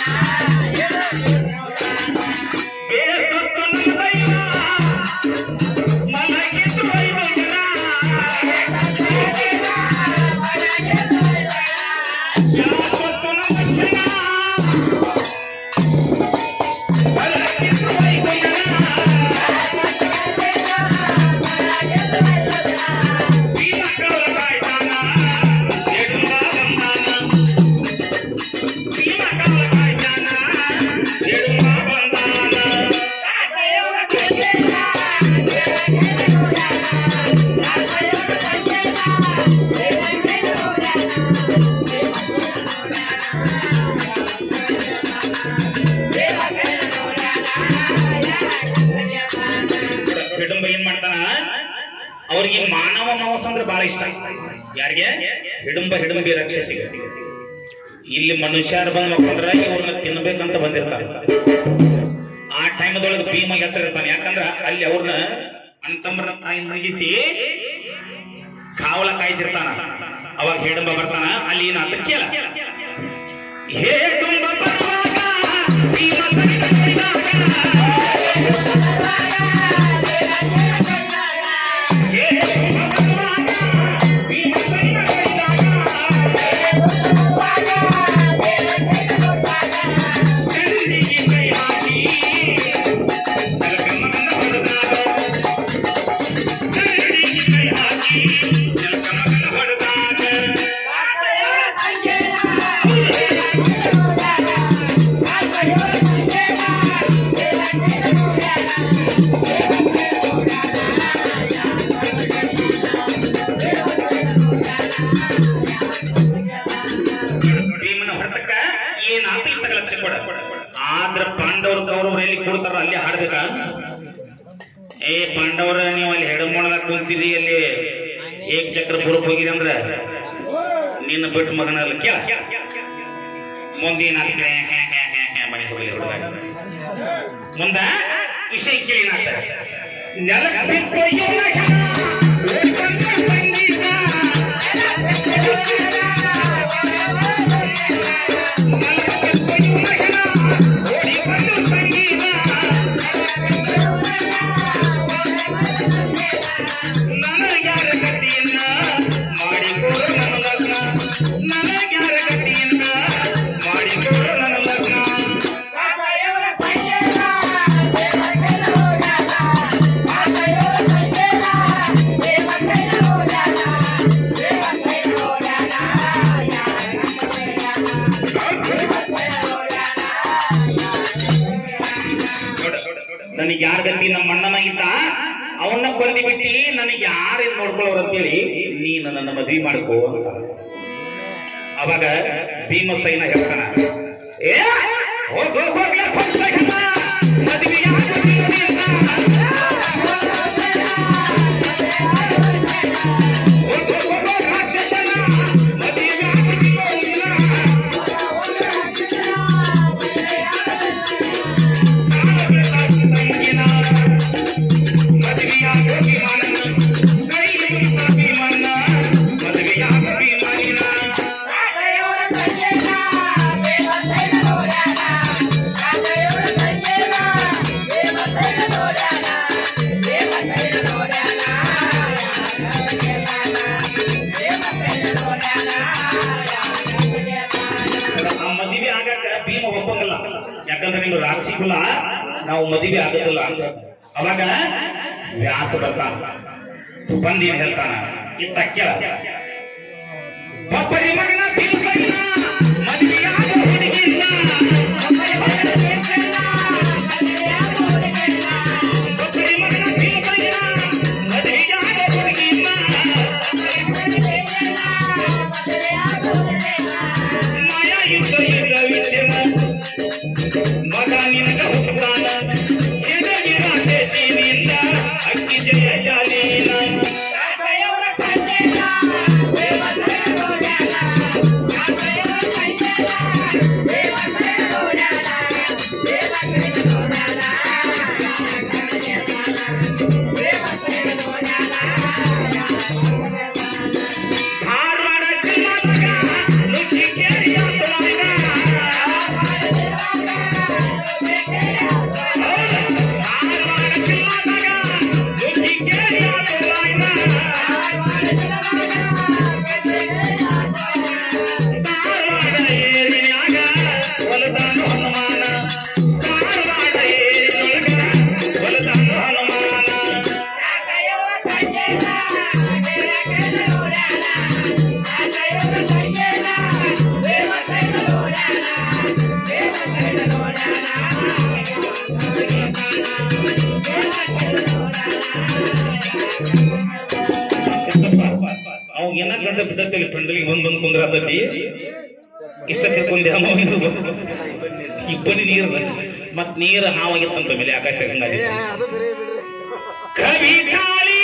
ಬೇಸತ್ತು ನನ್ನ ದೈವ ಮಲಗಿದ್ದು ಐದು ಜನ ಯಾವತ್ತು ನಮ್ಮ ಜನ ಮಲಗಿದ್ದು ಐದು ಜನ ಭೀಮ ಕಾಲಕಾಯ್ತಾನ ಎಡುವ ಬಂದಾನ ಭೀಮ ಕಾಲಕಾಯ್ತಾನ ಎಡುವ ಬಂದಾನ ಹಿಡುಂಬ ಏನ್ ಮಾಡ್ತಾನ ಅವ್ರಿಗೆ ಮಾನವ ಮಾಂಸ ಅಂದ್ರೆ ಬಹಳ ಇಷ್ಟ ಯಾರಿಗೆ ಹಿಡುಂಬ ಹಿಡುಂಬಿ ರಕ್ಷಸಿಗೆ ಇಲ್ಲಿ ಮನುಷ್ಯರು ಬಂದ್ ಮಕ್ಕೊಂಡ್ರ ಇವ್ರನ್ನ ತಿನ್ಬೇಕಂತ ಬಂದಿರ್ತಾರೆ ಆ ಟೈಮದೊಳಗೆ ಭೀಮ ಹೆಸರಿರ್ತಾನೆ ಯಾಕಂದ್ರ ಅಲ್ಲಿ ಅವ್ರನ್ನ ಅಂತಂಬ್ರ ತಾಯಿ ಮುಗಿಸಿ ಕಾವಲ ಕಾಯ್ತಿರ್ತಾನ ಅವಾಗ ಹೇಡುಂಬ ಬರ್ತಾನ ಅಲ್ಲಿ ಏನಾತ ಕೇಳ ಹೇಡುಂಬ ಬರುವಾಗ ಭೀಮ ಸಹಿತ ಕೈದಾಗ ಭೀಮನ ಹೊರತಕ್ಕ ಏನಾತ ಇತ್ತ ಲಕ್ಷ ಕೊಡ ಆದ್ರ ಪಾಂಡವರು ಕೌರವರು ಎಲ್ಲಿ ಕೊಡ್ತಾರ ಅಲ್ಲಿ ಹಾಡ್ಬೇಕ ಏ ಪಾಂಡವರ ನೀವು ಅಲ್ಲಿ ಹೆಡಮೋಣದಾಗ ಕುಂತೀರಿ ಅಲ್ಲಿ ಏಕ್ ಚಕ್ರ ಪುರಕ್ ಹೋಗಿರಿ ಅಂದ್ರ ನಿನ್ನ ಬಿಟ್ಟು ಮಗನ ಅಲ್ಲಿ ಕೇಳ ಮುಂದಿನ ಮನೆಗೆ ಹೋಗಲಿ ಹುಡುಗ ಮುಂದ ವಿಷಯ ಕೇಳಿನಾತ ನೆಲಕ್ಕಿತ್ತು ಇವನ ಹೆಣ, ಓಡ್ಕೊಂಡ ಸಂಗೀತ. ನೆಲಕ್ಕಿತ್ತು ಇವನ ಹೆಣ, ಓಡಿಕೊಂಡು ಸಂಗೀತ. ನನಗ್ಯಾರ ಗತಿಯನ್ನ ಮಾಡಿಕೊಡು ನನ್ನ ಲಗ್ನ ನನಗ್ಯಾರ ಗತಿಯನ್ನ ಮಾಡಿಕೊಡು ನನ್ನ ಲಗ್ನ ನನಗೆ ಯಾರ ಗತಿ ನಮ್ಮ ಅಣ್ಣನಾಗಿದ್ದ ಅವನ್ನ ಕೊಂದಿ ಬಿಟ್ಟಿ ನನಗೆ ಯಾರೇನ್ ನೋಡ್ಕೊಳ್ಳೋರು ಅಂತೇಳಿ ನೀನು ನನ್ನ ಮದ್ವಿ ಮಾಡ್ಕೋ ಅಂತ ಅವಾಗ ಭೀಮಸೈನ ಹೇಳ್ತಾನ ಏ ಹೋಗೋ ಹೋಗ್ಲ ಭಕ್ತಜನ, ಮದ್ವೆಯಾಗ ನಿನ್ನಿಂದ. ಹೋಗೋ ಹೋಗೋ ರಾಕ್ಷಸನ, ಮದ್ವೆಯಾಗ ನಿನ್ನಿಂದ. ತಂಗಿನ ಮದುವೆಯಾಗ ವಿಮಾನನ ಕೈ ಮುಗಿತ ಭೀಮನ್ನ ಮದುವೆಯಾಗ ಭೀಮನಿನ ಆ ಮದುವೆ ಆಗಾಕ ಭೀಮ ಒಪ್ಪಂಗಲ್ಲ ಯಾಕಂದ್ರೆ ನಿಮ್ಗೆ ರಾಕ್ಷಿ ಕುಲ ನಾವು ಮದುವೆ ಆಗೋದಿಲ್ಲ ಅಂತ ಅವಾಗ ವ್ಯಾಸ ಬರ್ತಾನ ಬಂದೀನ್ ಹೇಳ್ತಾನ ಇತ್ತ ಕೆಳ ಒಬ್ಬರಿ ಮಗನ ಭೀಮಸೈನ ಮದುವೆಯಾಗ ಹುಡುಗಿಲ್ಲ ಒಬ್ಬರಿ ಮಗನ ಭೀಮಸೈನ ಮದುವೆಯಾಗ ಹುಡುಗಿಲ್ಲ ಮಾಯ ಯುದ್ಧ ಯುದ್ಧ ವಿದ್ಯಮ ಮಗ ನಿನಗ ಹುಟ್ಟುತ್ತಾನ ಎದ ನಿರಾಶೇಷಿನಿಂದ ಅಕ್ಕಿ ಜಯಶಾಲೀನ ಅವ್ ಏನ ಗಂಡ ಬಿದ್ದತಿ ಪಂಡಲಿಗೆ ಬಂದ್ ಬಂದ್ ಕುಂದ್ರತತಿ ಇಷ್ಟ ತಿಳ್ಕೊಂಡೆ ಅವ ಇಬ್ಬನಿ ನೀರು ಮತ್ ನೀರು ಹಾವಾಗಿತ್ತಂತ ಮೇಲೆ ಆಕಾಶದಾಗ ಹಂಗಾಗಿತ್ತು ಕವಿ ಕಾಳಿ